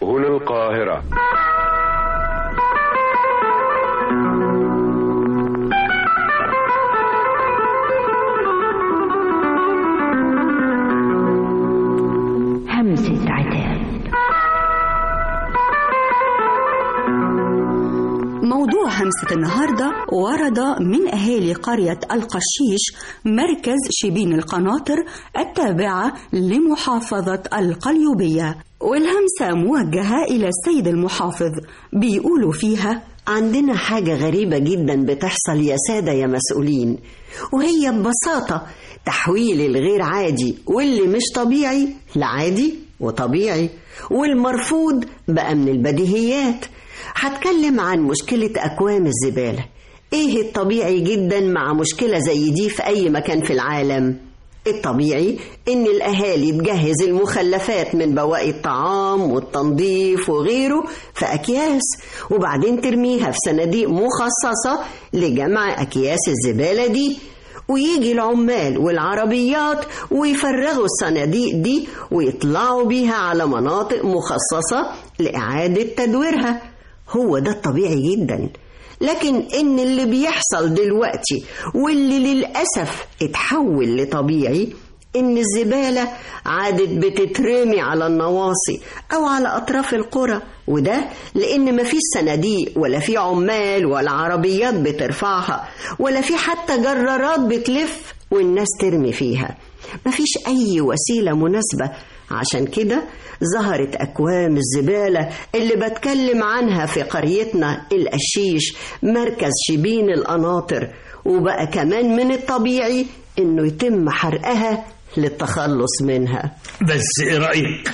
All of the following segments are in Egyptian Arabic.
هنا القاهرة همسة عتاب موضوع همسة النهاردة ورد من أهالي قرية القشيش مركز شبين القناطر التابعة لمحافظة القليوبية والهمسة موجهة إلى السيد المحافظ بيقولوا فيها عندنا حاجة غريبة جدا بتحصل يا سادة يا مسؤولين وهي ببساطة تحويل الغير عادي واللي مش طبيعي لعادي وطبيعي والمرفوض بقى من البديهيات هتكلم عن مشكلة أكوام الزبالة إيه الطبيعي جدا مع مشكلة زي دي في أي مكان في العالم الطبيعي إن الأهالي تجهز المخلفات من بواقي الطعام والتنظيف وغيره في أكياس وبعدين ترميها في صناديق مخصصة لجمع أكياس الزبالة دي ويجي العمال والعربيات ويفرغوا الصناديق دي ويطلعوا بيها على مناطق مخصصة لإعادة تدويرها هو ده الطبيعي جدا لكن ان اللي بيحصل دلوقتي واللي للاسف اتحول لطبيعي ان الزباله عادت بتترمي على النواصي او على اطراف القرى وده لان مفيش صناديق ولا في عمال ولا عربيات بترفعها ولا في حتى جرارات بتلف والناس ترمي فيها مفيش اي وسيله مناسبه عشان كده ظهرت أكوام الزبالة اللي بتكلم عنها في قريتنا القشيش مركز شبين القناطر وبقى كمان من الطبيعي إنه يتم حرقها للتخلص منها بس ايه رايك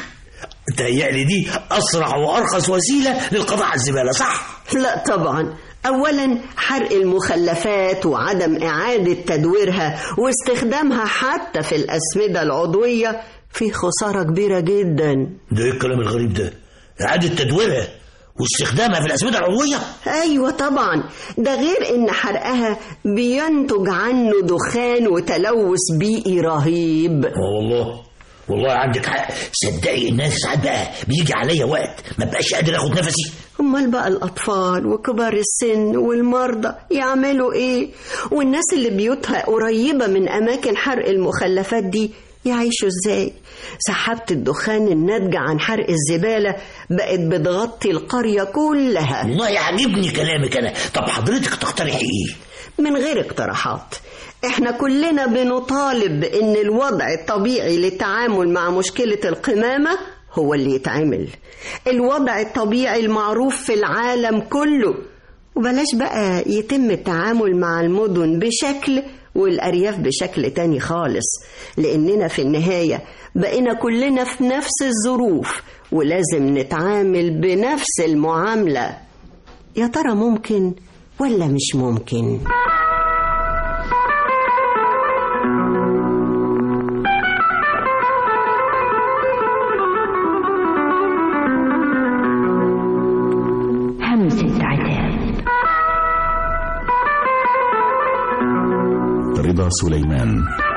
تهيألي دي اسرع وارخص وسيله للقضاء على الزباله صح لا طبعا أولا حرق المخلفات وعدم إعادة تدويرها واستخدامها حتى في الأسمدة العضوية في خسارة كبيرة جدا ده ايه الكلام الغريب ده اعاده تدويرها واستخدامها في الاسمده العضويه أيوة طبعا ده غير إن حرقها بينتج عنه دخان وتلوث بيئي رهيب اه والله والله عندك حق صدقي الناس ساعات بقى بيجي عليا وقت ما بقاش قادر اخد نفسي أمال بقى الأطفال وكبار السن والمرضى يعملوا إيه والناس اللي بيوتها قريبة من أماكن حرق المخلفات دي يعيشوا إزاي سحابة الدخان الناتجة عن حرق الزبالة بقت بتغطي القرية كلها والله يعجبني كلامك انا طب حضرتك تقترحي ايه من غير اقتراحات احنا كلنا بنطالب بان الوضع الطبيعي للتعامل مع مشكلة القمامة هو اللي يتعمل الوضع الطبيعي المعروف في العالم كله وبلاش بقى يتم التعامل مع المدن بشكل والأرياف بشكل تاني خالص لأننا في النهاية بقينا كلنا في نفس الظروف ولازم نتعامل بنفس المعاملة يا ترى ممكن ولا مش ممكن؟ همسة عتاب رضا سليمان